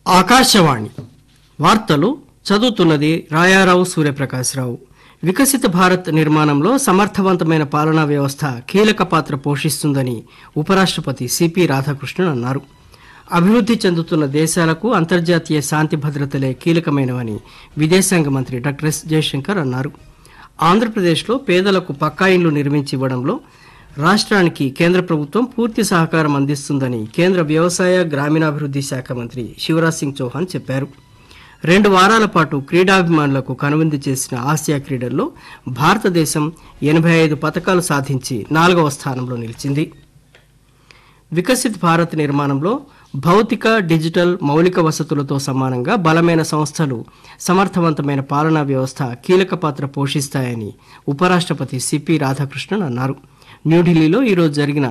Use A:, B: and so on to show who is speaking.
A: ఆకాశవాణి వార్తలు చదువుతున్నది రాయారావు సూర్యప్రకాశ్రావు వికసిత భారత్ నిర్మాణంలో సమర్థవంతమైన పాలనా వ్యవస్థ కీలక పాత్ర పోషిస్తుందని ఉపరాష్ట్రపతి సిపి రాధాకృష్ణన్ అన్నారు అభివృద్ధి చెందుతున్న దేశాలకు అంతర్జాతీయ శాంతి భద్రతలే కీలకమైనవని విదేశాంగ మంత్రి డాక్టర్ ఎస్ జయశంకర్ అన్నారు ఆంధ్రప్రదేశ్లో పేదలకు పక్కా ఇండ్లు నిర్మించి ఇవ్వడంలో రాష్ట్రానికి కేంద్ర ప్రభుత్వం పూర్తి సహకారం అందిస్తుందని కేంద్ర వ్యవసాయ గ్రామీణాభివృద్ధి శాఖ మంత్రి శివరాజ్ సింగ్ చౌహాన్ చెప్పారు రెండు వారాల పాటు క్రీడాభిమానులకు కనువిందు చేసిన ఆసియా క్రీడల్లో భారతదేశం ఎనభై ఐదు పథకాలు సాధించి నాలుగవ స్థానంలో నిలిచింది వికసిత్ భారత్ నిర్మాణంలో భౌతిక డిజిటల్ మౌలిక వసతులతో సమానంగా బలమైన సంస్థలు సమర్థవంతమైన పాలనా వ్యవస్థ కీలక పాత్ర పోషిస్తాయని ఉపరాష్ట్రపతి సిపి రాధాకృష్ణన్ అన్నారు న్యూఢిల్లీలో ఈరోజు జరిగిన